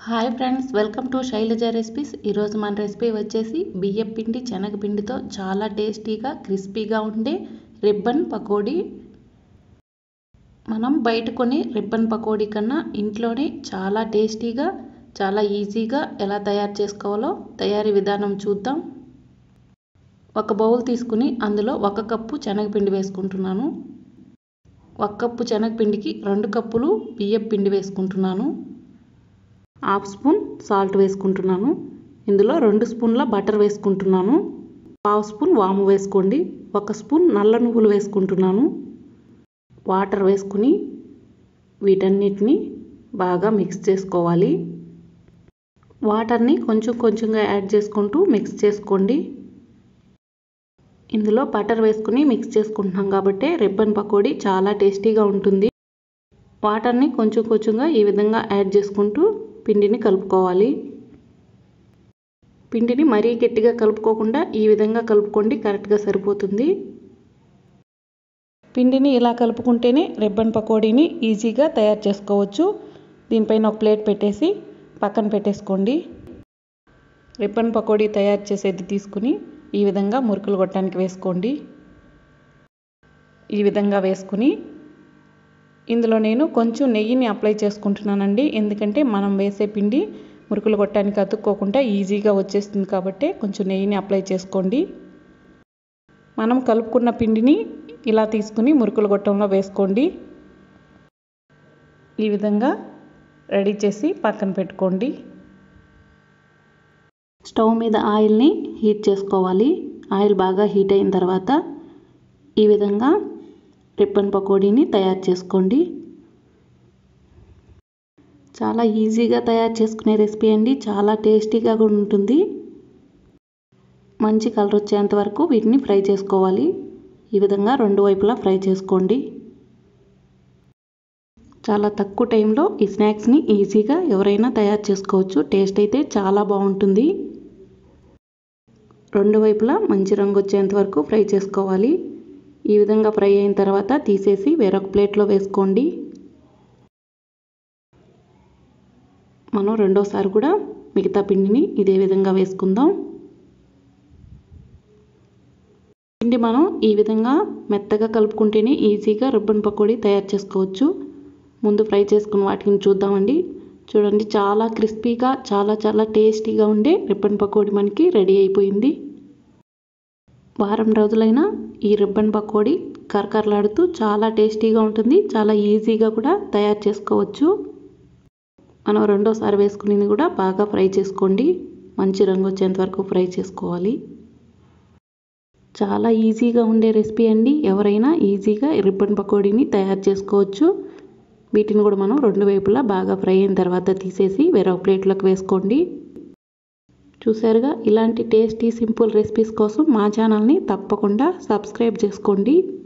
hi friends welcome to Shailaja recipes ఈరోజు మన recipe వచ్చేసి బియ్యం పిండి శనగపిండితో చాలా టేస్టీగా క్రిస్పీగా ఉండే రిబ్బన్ పకోడీ మనం బయట కొని రిబ్బన్ పకోడీ కన్నా ఇంట్లోనే చాలా టేస్టీగా చాలా ఈజీగా ఎలా తయారు చేసుకోవాలో తయారీ విధానం చూద్దాం ఒక బౌల్ తీసుకుని అందులో ఒక కప్పు శనగపిండి వేసుకుంటున్నాను ఒక కప్పు శనగపిండికి రెండు కప్పులు బియ్యం పిండి వేసుకుంటున్నాను హాఫ్ స్పూన్ సాల్ట్ వేసుకుంటున్నాను ఇందులో రెండు స్పూన్ల బటర్ వేసుకుంటున్నాను పావు స్పూన్ వాము వేసుకోండి ఒక స్పూన్ నల్ల నువ్వులు వేసుకుంటున్నాను వాటర్ వేసుకుని వీటన్నిటిని బాగా మిక్స్ చేసుకోవాలి వాటర్ని కొంచెం కొంచెంగా యాడ్ చేసుకుంటూ మిక్స్ చేసుకోండి ఇందులో బటర్ వేసుకుని మిక్స్ చేసుకుంటున్నాం కాబట్టి రిబ్బన్ పకోడీ చాలా టేస్టీగా ఉంటుంది వాటర్ని కొంచెం కొంచెంగా ఈ విధంగా యాడ్ చేసుకుంటూ పిండిని కలుపుకోవాలి పిండిని మరీ గట్టిగా కలుపుకోకుండా ఈ విధంగా కలుపుకోండి కరెక్ట్గా సరిపోతుంది పిండిని ఇలా కలుపుకుంటేనే రిబ్బన్ పకోడీని ఈజీగా తయారు చేసుకోవచ్చు దీనిపైన ఒక ప్లేట్ పెట్టేసి పక్కన పెట్టేసుకోండి రిబ్బన్ పకోడీ తయారు చేసేది తీసుకుని ఈ విధంగా మురుకులు కొట్టడానికి వేసుకోండి ఈ విధంగా వేసుకుని ఇందులో నేను కొంచెం నెయ్యిని అప్లై చేసుకుంటున్నానండి ఎందుకంటే మనం వేసే పిండి మురుకులు కొట్టడానికి అతుక్కోకుండా ఈజీగా వచ్చేస్తుంది కాబట్టి కొంచెం నెయ్యిని అప్లై చేసుకోండి మనం కలుపుకున్న పిండిని ఇలా తీసుకుని మురుకులు గొట్టంలో వేసుకోండి ఈ విధంగా రెడీ చేసి పక్కన పెట్టుకోండి స్టవ్ మీద ఆయిల్ని హీట్ చేసుకోవాలి ఆయిల్ బాగా హీట్ అయిన తర్వాత ఈ విధంగా రిబ్బన్ పకోడీని తయారు చేసుకోండి చాలా ఈజీగా తయారు చేసుకునే రెసిపీ అండి చాలా టేస్టీగా కూడా ఉంటుంది మంచి కలర్ వచ్చేంత వరకు వీటిని ఫ్రై చేసుకోవాలి ఈ విధంగా రెండు వైపులా ఫ్రై చేసుకోండి చాలా తక్కువ టైంలో ఈ స్నాక్స్ని ఈజీగా ఎవరైనా తయారు చేసుకోవచ్చు టేస్ట్ అయితే చాలా బాగుంటుంది రెండు వైపులా మంచి రంగు వచ్చేంత వరకు ఫ్రై చేసుకోవాలి ఈ విధంగా ఫ్రై అయిన తర్వాత తీసేసి వేరొక ప్లేట్లో వేసుకోండి మనం రెండోసారి కూడా మిగతా పిండిని ఇదే విధంగా వేసుకుందాం పిండి మనం ఈ విధంగా మెత్తగా కలుపుకుంటేనే ఈజీగా రిబ్బన్ పకోడీ తయారు చేసుకోవచ్చు ముందు ఫ్రై చేసుకున్న వాటిని చూద్దామండి చూడండి చాలా క్రిస్పీగా చాలా చాలా టేస్టీగా ఉండే రిబ్బన్ పకోడీ మనకి రెడీ అయిపోయింది వారం రోజులైనా ఈ రిబ్బన్ పకోడీ కరకరలాడుతూ చాలా టేస్టీగా ఉంటుంది చాలా ఈజీగా కూడా తయారు చేసుకోవచ్చు మనం రెండోసారి వేసుకునేది కూడా బాగా ఫ్రై చేసుకోండి మంచి రంగు వచ్చేంత వరకు ఫ్రై చేసుకోవాలి చాలా ఈజీగా ఉండే రెసిపీ అండి ఎవరైనా ఈజీగా రిబ్బన్ పకోడీని తయారు చేసుకోవచ్చు వీటిని కూడా మనం రెండు వైపులా బాగా ఫ్రై అయిన తర్వాత తీసేసి వేరొక ప్లేట్లోకి వేసుకోండి చూసారుగా ఇలాంటి టేస్టీ సింపుల్ రెసిపీస్ కోసం మా ఛానల్ని తప్పకుండా సబ్స్క్రైబ్ చేసుకోండి